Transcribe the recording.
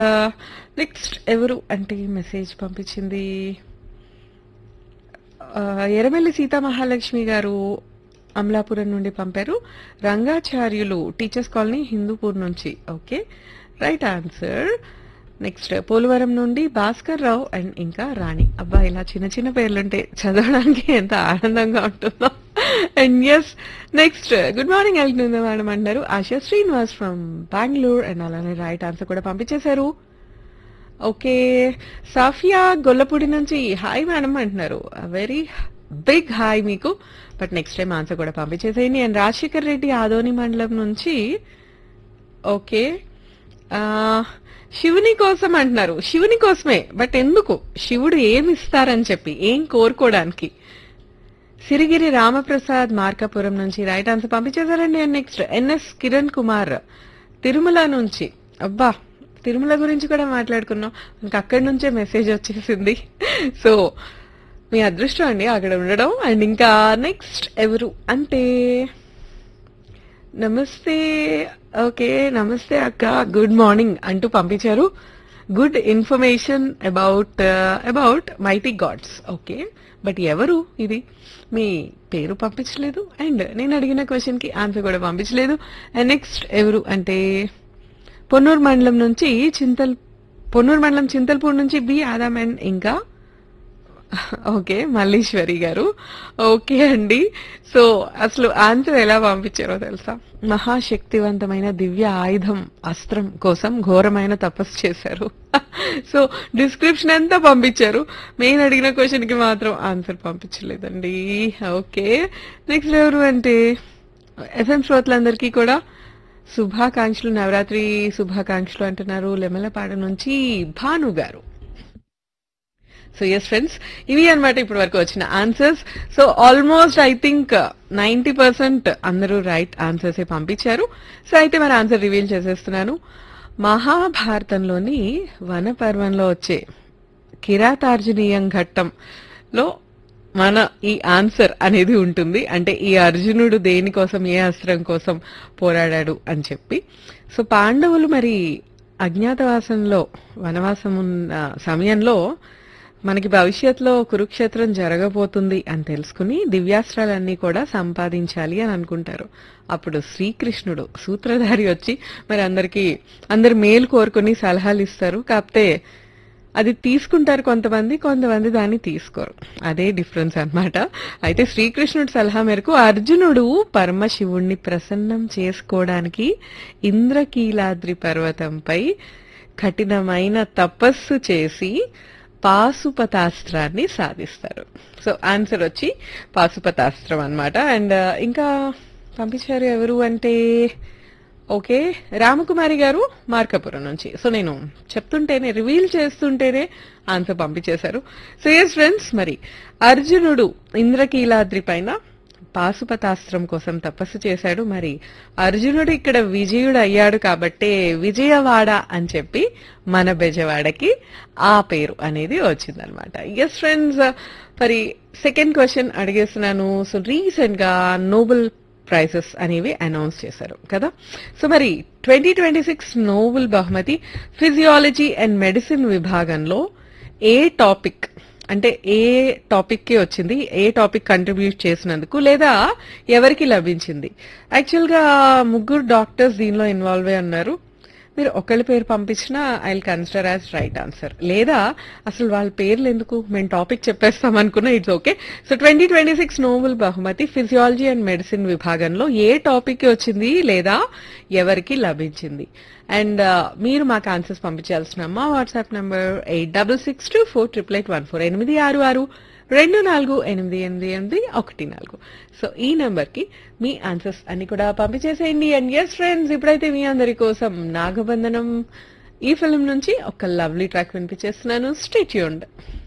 next ఎవరు అంటే message పంపించింది ఆ, ఎర్రమెల్లి సీతామహాలక్ష్మి గారు అమలాపురం నుండి పంపారు రంగాచార్యులు టీచర్స్ కాలనీ హిందూపూర్ నుంచి okay right answer next Polavaram నుండి భాస్కర్ రావు అండ్ ఇంకా రాణి అబ్బా ఇలా చిన్న చిన్న పేర్లుంటే చదవడానికి ఎంత ఆనందంగా ఉంటుందో and yes next good morning వెళ్తుంది మేడం అంటారు ఆశా శ్రీనివాస్ ఫ్రమ్ బెంగళూరు అండ్ అలానే రైట్ ఆన్సర్ కూడా పంపించేశారు ఓకే సాఫియా గొల్లపూడి నుంచి హాయ్ మేడం అంటున్నారు వెరీ బిగ్ హాయ్ మీకు బట్ నెక్స్ట్ టైం ఆన్సర్ కూడా పంపించేసేయండి అండ్ రాజశేఖర్ రెడ్డి ఆదోని మండలం నుంచి ఓకే ఆ, శివుని కోసం అంటున్నారు శివుని కోసమే బట్ ఎందుకు శివుడు ఏమి ఇస్తారని చెప్పి ఏం కోరుకోవడానికి సిరిగిరి రామప్రసాద్ మార్కాపురం నుంచి రైట్ ఆన్సర్ పంపించేశారండి and next NS Kiran Kumar Tirumala నుంచి అబ్బా తిరుమల గురించి కూడా మాట్లాడుకున్నాం మనకి అక్కడి నుంచే మెసేజ్ వచ్చేసింది సో మీ అదృష్టం అండి అక్కడ ఉండడం అండ్ ఇంకా నెక్స్ట్ ఎవరు అంటే నమస్తే ఓకే నమస్తే అక్క గుడ్ మార్నింగ్ అంటూ పంపించారు good information about about mighty gods okay but ఎవరు ఇది మీ పేరు పంపించలేదు అండ్ నేను అడిగిన క్వశ్చన్ కి ఆన్సర్ కూడా పంపించలేదు అండ్ నెక్స్ట్ ఎవరు అంటే పొన్నూరు మండలం నుంచి చింతల్ పొన్నూరు మండలం చింతల్పూర్ నుంచి బి ఆదాం అండ్ ఇంకా ఓకే మల్లీశ్వరి గారు ఓకే అండి సో అసలు ఆన్సర్ ఎలా పంపించారో తెలుసా మహాశక్తివంతమైన దివ్య ఆయుధం అస్త్రం కోసం ఘోరమైన తపస్సు చేశారు సో డిస్క్రిప్షన్ అంతా పంపించారు మెయిన్ అడిగిన క్వశ్చన్ కి మాత్రం ఆన్సర్ పంపించలేదండి ఓకే నెక్స్ట్ ఎవరు అంటే ఎఫ్ఎం శ్రోతలందరికీ కూడా శుభాకాంక్షలు నవరాత్రి శుభాకాంక్షలు అంటున్నారు లెమలపాడు నుంచి భాను గారు సో ఎస్ ఫ్రెండ్స్ ఇవి అన్నమాట ఇప్పటి వరకు వచ్చిన answers so almost I think ninety percent అందరూ రైట్ ఆన్సర్స్ పంపించారు సో అయితే మరి ఆన్సర్ రివీల్ చేసేస్తున్నాను మహాభారతంలోని వనపర్వంలో వచ్చే కిరాతార్జునీయం ఘట్టంలో మన ఈ ఆన్సర్ అనేది ఉంటుంది అంటే ఈ అర్జునుడు దేనికోసం ఏ అస్త్రం కోసం పోరాడాడు అని చెప్పి సో పాండవులు మరి అజ్ఞాతవాసంలో వనవాసం ఉన్న సమయంలో మనకి భవిష్యత్తులో కురుక్షేత్రం జరగబోతుంది అని తెలుసుకుని దివ్యాస్త్రాలన్నీ కూడా సంపాదించాలి అని అనుకుంటారు అప్పుడు శ్రీకృష్ణుడు సూత్రధారి వచ్చి మరి అందరికి అందరు మేలు కోరుకుని సలహాలు ఇస్తారు కాకపోతే అది తీసుకుంటారు కొంతమంది కొంతమంది దాన్ని తీసుకోరు అదే డిఫరెన్స్ అన్నమాట అయితే శ్రీకృష్ణుడి సలహా మేరకు అర్జునుడు పరమశివుణ్ణి ప్రసన్నం చేసుకోవడానికి ఇంద్రకీలాద్రి పర్వతంపై కఠినమైన తపస్సు చేసి పాశుపతాస్త్రాన్ని సాధిస్తారు సో ఆన్సర్ వచ్చి పాశుపతాస్త్రం అన్నమాట అండ్ ఇంకా పంపించారు ఎవరు అంటే ఓకే రామకుమారి గారు మార్కాపురం నుంచి సో నేను చెప్తుంటేనే రివీల్ చేస్తుంటేనే ఆన్సర్ పంపించేశారు సో ఎస్ ఫ్రెండ్స్ మరి అర్జునుడు ఇంద్రకీలాద్రి పైన పాశుపతాస్త్రం కోసం తపస్సు చేశాడు మరి అర్జునుడు ఇక్కడ విజయుడు అయ్యాడు కాబట్టే విజయవాడ అని చెప్పి మన బెజవాడకి ఆ పేరు అనేది వచ్చిందనమాట ఎస్ ఫ్రెండ్స్ మరి సెకండ్ క్వశ్చన్ అడిగేస్తున్నాను సో రీసెంట్ గా నోబెల్ ప్రైజెస్ అనేవి అనౌన్స్ చేశారు కదా సో మరి ట్వంటీ ట్వంటీ సిక్స్ నోబెల్ బహుమతి ఫిజియాలజీ అండ్ మెడిసిన్ విభాగంలో ఏ టాపిక్ అంటే ఏ టాపిక్ కి వచ్చింది ఏ టాపిక్ కంట్రిబ్యూట్ చేసినందుకు లేదా ఎవరికి లభించింది యాక్చువల్ గా ముగ్గురు డాక్టర్స్ దీనిలో ఇన్వాల్వ్ అయి ఉన్నారు మీరు ఒకళ్ళ పేరు పంపించినా I consider as right answer లేదా అసలు వాళ్ళ పేర్లు ఎందుకు మేము టాపిక్ చెప్పేస్తాం అనుకున్నా it's okay so twenty twenty six Nobel బహుమతి ఫిజియాలజీ అండ్ మెడిసిన్ విభాగంలో ఏ టాపిక్ కి వచ్చింది లేదా ఎవరికి లభించింది అండ్ మీరు మాకు ఆన్సర్స్ పంపించాల్సిన మా WhatsApp number eight double six two four triple eight one four ఎనిమిది ఆరు ఆరు రెండు నాలుగు ఎనిమిది ఎనిమిది ఎనిమిది ఒకటి నాలుగు సో ఈ నెంబర్ కి మీ ఆన్సర్స్ అన్ని కూడా పంపించేసేయండి అండ్ ఎస్ ఫ్రెండ్స్ ఇప్పుడైతే మీ అందరి కోసం నాగబంధనం ఈ ఫిల్మ్ నుంచి ఒక లవ్లీ ట్రాక్ వినిపించేస్తున్నాను స్టేట్యూండ్